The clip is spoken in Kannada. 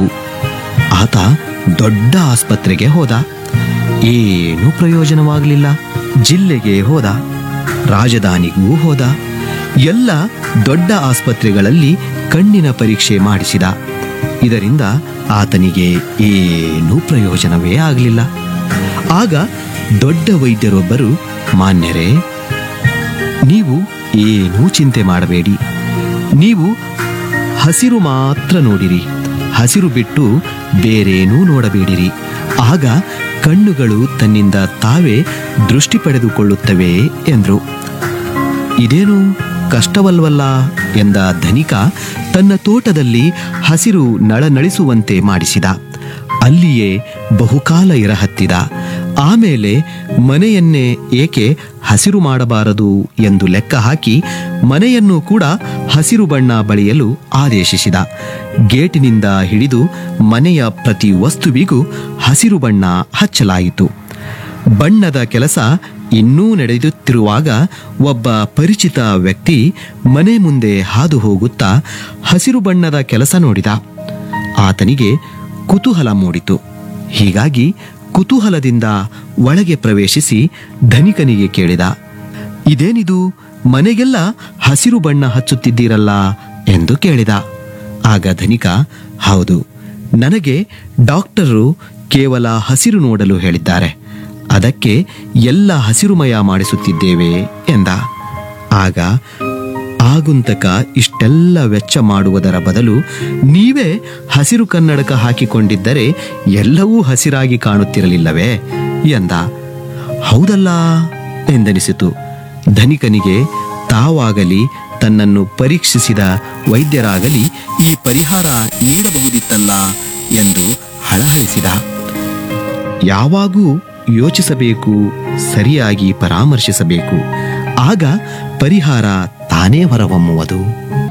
ಬಂದವು ಆತ ದೊಡ್ಡ ಆಸ್ಪತ್ರೆಗೆ ಹೋದ ಏನೂ ಪ್ರಯೋಜನವಾಗಲಿಲ್ಲ ಜಿಲ್ಲೆಗೆ ಹೋದ ರಾಜಧಾನಿಗೂ ಹೋದ ಎಲ್ಲ ದೊಡ್ಡ ಆಸ್ಪತ್ರೆಗಳಲ್ಲಿ ಕಣ್ಣಿನ ಪರೀಕ್ಷೆ ಮಾಡಿಸಿದ ಇದರಿಂದ ಆತನಿಗೆ ಏನೂ ಪ್ರಯೋಜನವೇ ಆಗಲಿಲ್ಲ ಆಗ ದೊಡ್ಡ ವೈದ್ಯರೊಬ್ಬರು ಮಾನ್ಯರೇ ನೀವು ಏನೂ ಚಿಂತೆ ಮಾಡಬೇಡಿ ನೀವು ಹಸಿರು ಮಾತ್ರ ನೋಡಿರಿ ಹಸಿರು ಬಿಟ್ಟು ಬೇರೇನೂ ನೋಡಬೇಡಿರಿ ಆಗ ಕಣ್ಣುಗಳು ತನ್ನಿಂದ ತಾವೇ ದೃಷ್ಟಿ ಪಡೆದುಕೊಳ್ಳುತ್ತವೆ ಎಂದರು ಇದೇನು ಕಷ್ಟವಲ್ವಲ್ಲ ಎಂದ ಧನಿಕ ತನ್ನ ತೋಟದಲ್ಲಿ ಹಸಿರು ನಳನಳಿಸುವಂತೆ ಮಾಡಿಸಿದ ಅಲ್ಲಿಯೇ ಬಹುಕಾಲ ಇರಹತ್ತಿದ ಆಮೇಲೆ ಮನೆಯನ್ನೇ ಏಕೆ ಹಸಿರು ಮಾಡಬಾರದು ಎಂದು ಲೆಕ್ಕ ಹಾಕಿ ಮನೆಯನ್ನು ಕೂಡ ಹಸಿರು ಬಣ್ಣ ಬಳಿಯಲು ಆದೇಶಿಸಿದ ಗೇಟಿನಿಂದ ಹಿಡಿದು ಮನೆಯ ಪ್ರತಿ ವಸ್ತುವಿಗೂ ಹಸಿರು ಬಣ್ಣ ಹಚ್ಚಲಾಯಿತು ಬಣ್ಣದ ಕೆಲಸ ಇನ್ನೂ ನಡೆಯುತ್ತಿರುವಾಗ ಒಬ್ಬ ಪರಿಚಿತ ವ್ಯಕ್ತಿ ಮನೆ ಮುಂದೆ ಹಾದು ಹೋಗುತ್ತಾ ಹಸಿರು ಬಣ್ಣದ ಕೆಲಸ ನೋಡಿದ ಆತನಿಗೆ ಕುತೂಹಲ ಮೂಡಿತು ಹೀಗಾಗಿ ಕುತೂಹಲದಿಂದ ಒಳಗೆ ಪ್ರವೇಶಿಸಿ ಧನಿಕನಿಗೆ ಕೇಳಿದ ಇದೇನಿದು ಮನೆಗೆಲ್ಲ ಹಸಿರು ಬಣ್ಣ ಹಚ್ಚುತ್ತಿದ್ದೀರಲ್ಲ ಎಂದು ಕೇಳಿದ ಆಗ ಧನಿಕ ಹೌದು ನನಗೆ ಡಾಕ್ಟರು ಕೇವಲ ಹಸಿರು ನೋಡಲು ಹೇಳಿದ್ದಾರೆ ಅದಕ್ಕೆ ಎಲ್ಲ ಹಸಿರುಮಯ ಮಾಡಿಸುತ್ತಿದ್ದೇವೆ ಎಂದ ಆಗ ಆಗುಂತಕ ಇಷ್ಟೆಲ್ಲ ವೆಚ್ಚ ಮಾಡುವುದರ ಬದಲು ನೀವೇ ಹಸಿರು ಕನ್ನಡಕ ಹಾಕಿಕೊಂಡಿದ್ದರೆ ಎಲ್ಲವೂ ಹಸಿರಾಗಿ ಕಾಣುತ್ತಿರಲಿಲ್ಲವೇ ಎಂದ ಹೌದಲ್ಲ ಎಂದನಿಸಿತು ಧನಿಕನಿಗೆ ತಾವಾಗಲಿ ತನ್ನನ್ನು ಪರೀಕ್ಷಿಸಿದ ವೈದ್ಯರಾಗಲಿ ಈ ಪರಿಹಾರ ನೀಡಬಹುದಿತ್ತಲ್ಲ ಎಂದು ಹಳಹಳಿಸಿದ ಯಾವಾಗೂ ಯೋಚಿಸಬೇಕು ಸರಿಯಾಗಿ ಪರಾಮರ್ಶಿಸಬೇಕು ಆಗ ಪರಿಹಾರ ತಾನೇ ಹೊರಹೊಮ್ಮುವುದು